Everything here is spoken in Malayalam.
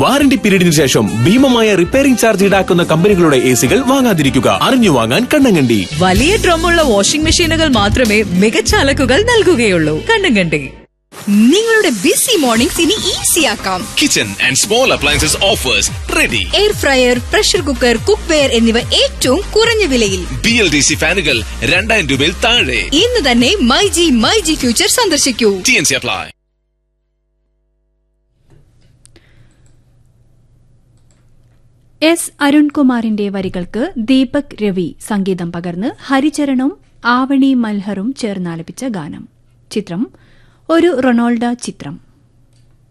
വാറന്റി പീരീഡിന് ശേഷം ഭീമമായ റിപ്പയറിംഗ് ചാർജ് ഈടാക്കുന്ന കമ്പനികളുടെ എ സികൾ വാങ്ങാതിരിക്കുക അറിഞ്ഞു വാങ്ങാൻ കണ്ണങ്കണ്ടി വലിയ ഡ്രമ്മുള്ള വാഷിംഗ് മെഷീനുകൾ മാത്രമേ മികച്ച അലക്കുകൾ നൽകുകയുള്ളൂ കണ്ണങ്കണ്ടി നിങ്ങളുടെ ബിസി മോർണിംഗ്സ് ഇനി ഈസി ആക്കാം kitchen and small appliances offers ready air fryer pressure cooker cookware എന്നിവ ഏറ്റവും കുറഞ്ഞ വിലയിൽ ബി എൽ ഡി സി ഫാനുകൾ രണ്ടായിരം രൂപയിൽ താഴെ ഇന്ന് തന്നെ my G my G future സന്ദർശിക്കൂ T N C apply S അരുൺകുമാറിന്റെ വരികൾക്ക് ദീപക് രവി സംഗീതം പകർന്ന് ഹരിചരണും ആവണി മൽഹറും ചേർന്നാലപിച്ച ഗാനം ചിത്രം ഒരു റൊണാൾഡ ചിത്രം